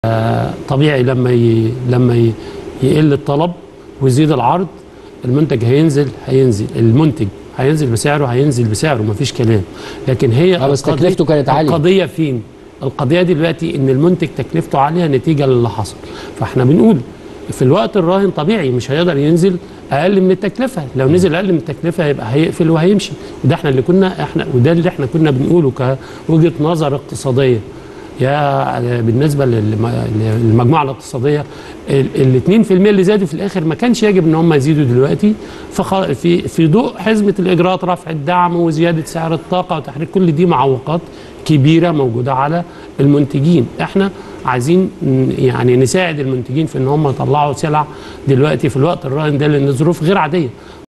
طبيعي لما ي... لما ي... يقل الطلب ويزيد العرض المنتج هينزل هينزل المنتج هينزل بسعره هينزل بسعره مفيش كلام لكن هي آه، بس القضية- تكلفته كانت عالية. القضيه فين القضيه دلوقتي ان المنتج تكلفته عاليه نتيجه للي حصل فاحنا بنقول في الوقت الراهن طبيعي مش هيقدر ينزل اقل من التكلفه لو نزل اقل من التكلفه يبقى هيقفل وهيمشي وده احنا اللي كنا احنا وده اللي احنا كنا بنقوله كوجهه نظر اقتصاديه يا بالنسبه للم- للمجموعه الاقتصاديه ال 2% اللي زادوا في الاخر ما كانش يجب ان هم يزيدوا دلوقتي فخ- في في ضوء حزمه الاجراءات رفع الدعم وزياده سعر الطاقه وتحريك كل دي معوقات كبيره موجوده على المنتجين احنا عايزين ن- يعني نساعد المنتجين في ان هم يطلعوا سلع دلوقتي في الوقت الراهن ده لان الظروف غير عاديه